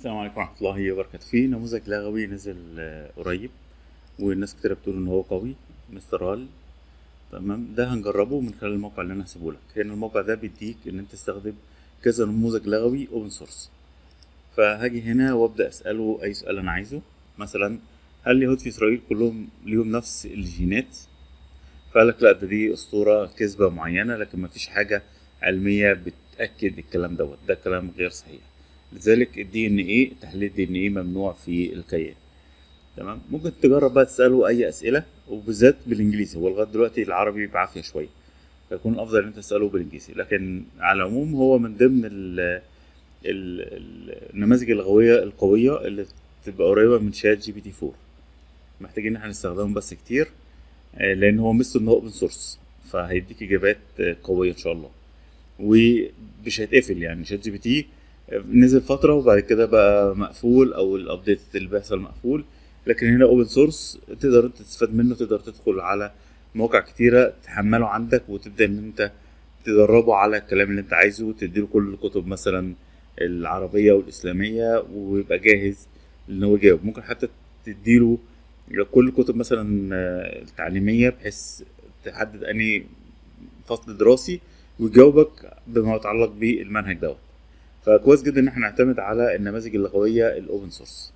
السلام عليكم ورحمة الله وبركاته في نموذج لغوي نزل آه، قريب والناس كتير بتقول ان هو قوي مستر رال تمام ده هنجربه من خلال الموقع اللي انا هسيبه لك هنا الموقع ده بيديك ان انت تستخدم كذا نموذج لغوي اوبن سورس فهاجي هنا وابدا اساله اي سؤال انا عايزه مثلا هل اليهود في اسرائيل كلهم ليهم نفس الجينات فقال لك لا ده دي اسطوره كذبه معينه لكن مفيش حاجه علميه بتاكد الكلام دوت ده كلام غير صحيح لذلك الدي ان ايه تحليل الدي ان ايه ممنوع في الكيان تمام ممكن تجرب بقى تساله اي اسئله وبالذات بالانجليزي هو لغايه دلوقتي العربي بعافيه شويه فيكون الافضل ان انت تساله بالانجليزي لكن على العموم هو من ضمن ال ال- ال- النماذج اللغويه القويه اللي تبقى قريبه من شات جي بي تي 4 محتاجين ان احنا نستخدمه بس كتير آه، لان هو مثل ان هو اوبن سورس فهيديك اجابات آه، قويه ان شاء الله ومش هيتقفل يعني شات جي بي تي نزل فتره وبعد كده بقى مقفول او الابديت اللي بيحصل مقفول لكن هنا اوبن سورس تقدر انت تستفاد منه تقدر تدخل على مواقع كتيره تحمله عندك وتبدا ان انت تدربه على الكلام اللي انت عايزه وتديله كل الكتب مثلا العربيه والاسلاميه ويبقى جاهز ان هو يجاوب ممكن حتى تديله كل الكتب مثلا آه، التعليميه بحيث تحدد انهي فصل دراسي ويجاوبك بما يتعلق بالمنهج دوت فكويس جدا ان احنا نعتمد على النماذج اللغويه الاوبن سورس